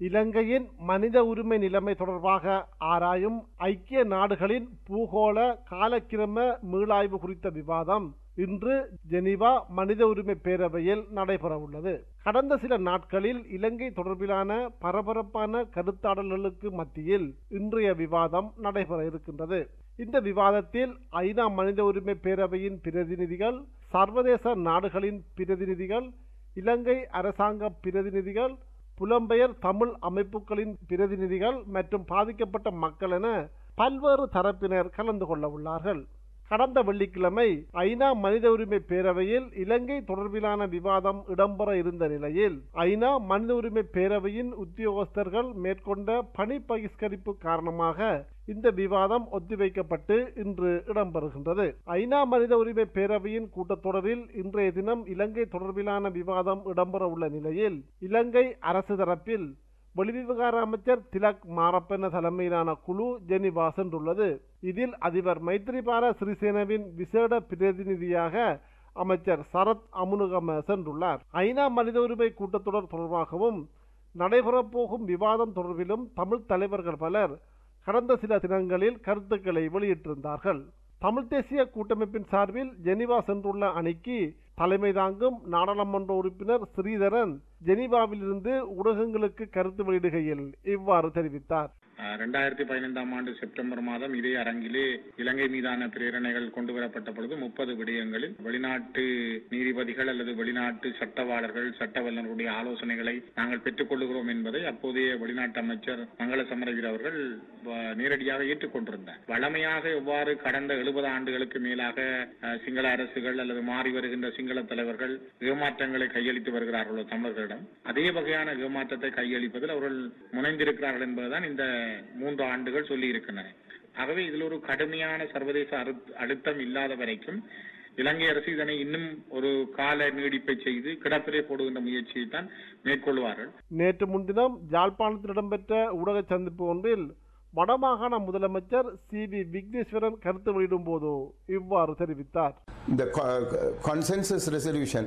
இலங்கையின் மனித உரிமை நிலைமை தொடர்பாக ஆராயும் ஐக்கிய நாடுகளின் பூகோள காலக்கிரம மீளாய்வு குறித்த விவாதம் இன்று ஜெனீவா மனித உரிமை பேரவையில் நடைபெறவுள்ளது கடந்த சில நாட்களில் இலங்கை தொடர்பிலான பரபரப்பான கருத்தாடல்களுக்கு மத்தியில் இன்றைய விவாதம் நடைபெற இருக்கின்றது இந்த விவாதத்தில் ஐநா மனித உரிமை பேரவையின் பிரதிநிதிகள் சர்வதேச நாடுகளின் பிரதிநிதிகள் இலங்கை அரசாங்க பிரதிநிதிகள் புலம்பெயர் தமிழ் அமைப்புகளின் பிரதிநிதிகள் மற்றும் பாதிக்கப்பட்ட மக்கள் என பல்வேறு தரப்பினர் கலந்து கொள்ள உள்ளார்கள் கடந்த வெள்ளிக்கிழமை ஐநா மனித உரிமை பேரவையில் இலங்கை தொடர்பிலான விவாதம் இடம்பெற இருந்த நிலையில் ஐநா மனித உரிமை பேரவையின் உத்தியோகஸ்தர்கள் மேற்கொண்ட பணி பகிஷ்கரிப்பு காரணமாக இந்த விவாதம் ஒத்திவைக்கப்பட்டு இன்று இடம்பெறுகின்றது ஐநா மனித உரிமை பேரவையின் கூட்டத்தொடரில் இன்றைய தினம் இலங்கை தொடர்பிலான விவாதம் இடம்பெற உள்ள நிலையில் இலங்கை அரசு தரப்பில் வெளிவிவகார அமைச்சர் திலக் மாரப்பன தலைமையிலான குழு ஜெனிவா சென்றுள்ளது இதில் அதிபர் மைத்ரிபால சிறிசேனவின் விசேட பிரதிநிதியாக அமைச்சர் சரத் அமுனுகம சென்றுள்ளார் ஐநா மனித உரிமை கூட்டத்தொடர் தொடர்பாகவும் நடைபெறப்போகும் விவாதம் தொடர்பிலும் தமிழ் தலைவர்கள் பலர் கடந்த சில தினங்களில் கருத்துக்களை வெளியிட்டிருந்தார்கள் தமிழ் தேசிய கூட்டமைப்பின் சார்பில் ஜெனிவா சென்றுள்ள அணிக்கு தலைமை தாங்கும் நாடாளுமன்ற உறுப்பினர் ஸ்ரீதரன் ஜெனீவாவிலிருந்து ஊடகங்களுக்கு கருத்து வெளியிடுகையில் இவ்வாறு தெரிவித்தார் ரெண்டாயிரத்தி பதினைந்தாம் ஆண்டு செப்டம்பர் மாதம் இதே அரங்கிலே இலங்கை மீதான பிரேரணைகள் கொண்டு வரப்பட்ட பொழுது முப்பது விடயங்களில் வெளிநாட்டு நீதிபதிகள் அல்லது வெளிநாட்டு சட்டவாளர்கள் சட்ட வல்லுநர்களுடைய ஆலோசனைகளை நாங்கள் பெற்றுக் கொள்ளுகிறோம் என்பதை அப்போதைய வெளிநாட்டு அமைச்சர் மங்கள சமரவீர் அவர்கள் நேரடியாக ஏற்றுக்கொண்டிருந்தார் வளமையாக எவ்வாறு கடந்த எழுபது ஆண்டுகளுக்கு மேலாக சிங்கள அரசுகள் அல்லது மாறி வருகின்ற சிங்கள தலைவர்கள் ஏமாற்றங்களை கையளித்து வருகிறார்களோ தமிழர்களிடம் அதே வகையான ஏமாற்றத்தை கையளிப்பதில் அவர்கள் முனைந்திருக்கிறார்கள் என்பதுதான் இந்த மூன்று ஆண்டுகள் சொல்லி இருக்கின்றன ஆகவே இதில் ஒரு கடுமையான சர்வதேச அழுத்தம் இல்லாத வரைக்கும் இலங்கை அரசு இதனை இன்னும் ஒரு கால நீடிப்பை செய்து கிடப்பிலே போடுகின்ற முயற்சியை தான் மேற்கொள்வார்கள் நேற்று முன்தினம் ஜாழ்ப்பாணத்தில் இடம்பெற்ற ஊடக சந்திப்பு ஒன்றில் வடமாகாண முதலமைச்சர் சி வி விக்னேஸ்வரன் கருத்து வெளியிடும் போது இவ்வாறு தெரிவித்தார் இந்த கான்சென்சஸ் ரெசல்யூஷன்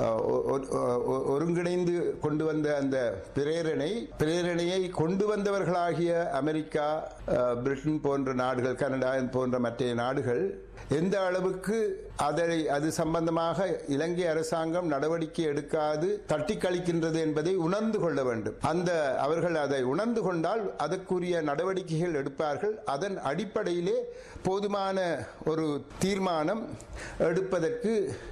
ஒருங்கிணைந்து கொண்டு வந்த அந்த பிரேரணை பிரேரணையை கொண்டு வந்தவர்களாகிய அமெரிக்கா பிரிட்டன் போன்ற நாடுகள் கனடா போன்ற மற்ற நாடுகள் எந்த அளவுக்கு அதை அது சம்பந்தமாக இலங்கை அரசாங்கம் நடவடிக்கை எடுக்காது தட்டி கழிக்கின்றது என்பதை உணர்ந்து கொள்ள வேண்டும் அந்த அவர்கள் அதை உணர்ந்து கொண்டால் அதற்குரிய நடவடிக்கைகள் எடுப்பார்கள் அதன் அடிப்படையிலே போதுமான ஒரு தீர்மானம் எடுப்பதற்கு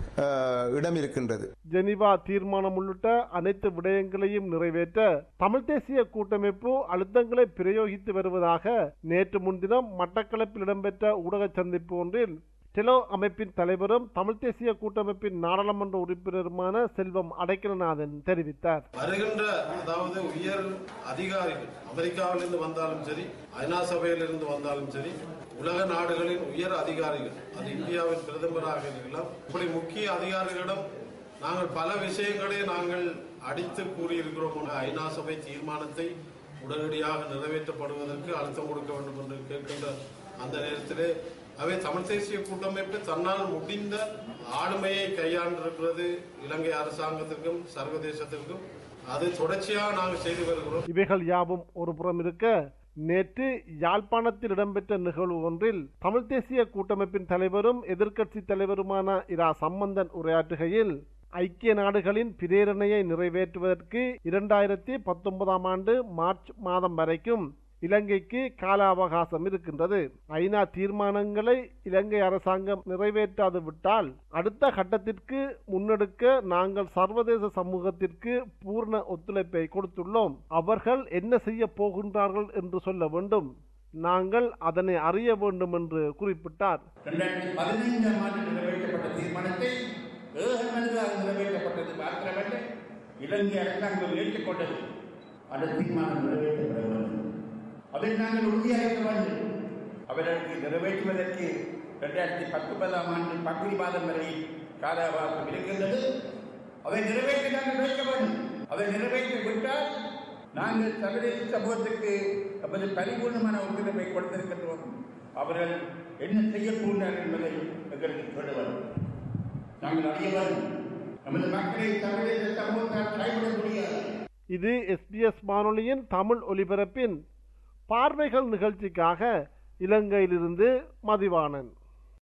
இடம் இருக்கின்றது ஜெனிவா தீர்மானம் உள்ளிட்ட அனைத்து விடயங்களையும் நிறைவேற்ற தமிழ் தேசிய கூட்டமைப்பு அழுத்தங்களை பிரயோகித்து வருவதாக நேற்று முன்தினம் மட்டக்களப்பில் இடம்பெற்ற ஊடக சந்திப்பு ஒன்றில் டெலோ அமைப்பின் தலைவரும் தமிழ் தேசிய கூட்டமைப்பின் நாடாளுமன்ற உறுப்பினருமான செல்வம் அடைக்கலநாதன் தெரிவித்தார் வருகின்ற அதாவது உயர் அதிகாரிகள் அமெரிக்காவிலிருந்து வந்தாலும் சரி ஐநா சபையிலிருந்து வந்தாலும் சரி உலக நாடுகளின் உயர் அதிகாரிகள் அது இந்தியாவின் பிரதமராக இருக்கலாம் இப்படி முக்கிய அதிகாரிகளிடம் நாங்கள் பல விஷயங்களை நாங்கள் அடித்து கூறியிருக்கிறோம் ஐநா சபை தீர்மானத்தை உடனடியாக நிறைவேற்றப்படுவதற்கு அழுத்தம் கொடுக்க வேண்டும் என்று கேட்கின்ற அந்த நேரத்திலே அவை தமிழ் தேசிய கூட்டமைப்பு தன்னால் முடிந்த ஆளுமையை கையாண்டிருக்கிறது இலங்கை அரசாங்கத்திற்கும் சர்வதேசத்திற்கும் அது தொடர்ச்சியாக நாங்கள் செய்து வருகிறோம் இவைகள் யாவும் ஒரு புறம் இருக்க நேற்று யாழ்ப்பாணத்தில் இடம்பெற்ற நிகழ்வு ஒன்றில் தமிழ் தேசிய கூட்டமைப்பின் தலைவரும் எதிர்க்கட்சி தலைவருமான இரா சம்பந்தன் உரையாற்றுகையில் ஐக்கிய நாடுகளின் பிரேரணையை நிறைவேற்றுவதற்கு இரண்டாயிரத்தி பத்தொன்பதாம் ஆண்டு மார்ச் மாதம் வரைக்கும் இலங்கைக்கு கால அவகாசம் இருக்கின்றது ஐநா தீர்மானங்களை இலங்கை அரசாங்கம் நிறைவேற்றாது விட்டால் அடுத்த கட்டத்திற்கு முன்னெடுக்க நாங்கள் சர்வதேச சமூகத்திற்கு பூர்ண ஒத்துழைப்பை கொடுத்துள்ளோம் அவர்கள் என்ன செய்ய போகின்றார்கள் என்று சொல்ல வேண்டும் நாங்கள் அதனை அறிய வேண்டும் என்று குறிப்பிட்டார் பதினைந்தாம் ஆண்டு நிறைவேற்றப்பட்ட தீர்மானத்தை ஏகமனதாக நிறைவேற்றப்பட்டது மாத்திரமல்ல இலங்கை அரசாங்கம் ஏற்றுக்கொண்டது அந்த தீர்மானம் நிறைவேற்றப்பட வேண்டும் அதை நாங்கள் உறுதியாக இருக்க வேண்டும் அவர்களுக்கு நிறைவேற்றுவதற்கு இரண்டாயிரத்தி பத்தொன்பதாம் ஆண்டு பங்குனி மாதம் வரை கால அவகாசம் இருக்கின்றது அதை நிறைவேற்றி நாங்கள் வைக்க வேண்டும் அதை நிறைவேற்றி விட்டால் நாங்கள் சர்வதேச சமூகத்துக்கு நமது பரிபூர்ணமான ஒத்துழைப்பை கொடுத்திருக்கின்றோம் அவர்கள் என்ன செய்யக்கூடாது என்பதை எங்களுக்கு சொல்ல வேண்டும் நாங்கள் அறிய வேண்டும் நமது மக்களை சர்வதேச சமூகத்தால் கைவிட முடியாது இது எஸ்பிஎஸ் வானொலியின் தமிழ் ஒலிபரப்பின் பார்வைகள் நிகழ்ச்சிக்காக இலங்கையிலிருந்து மதிவாணன்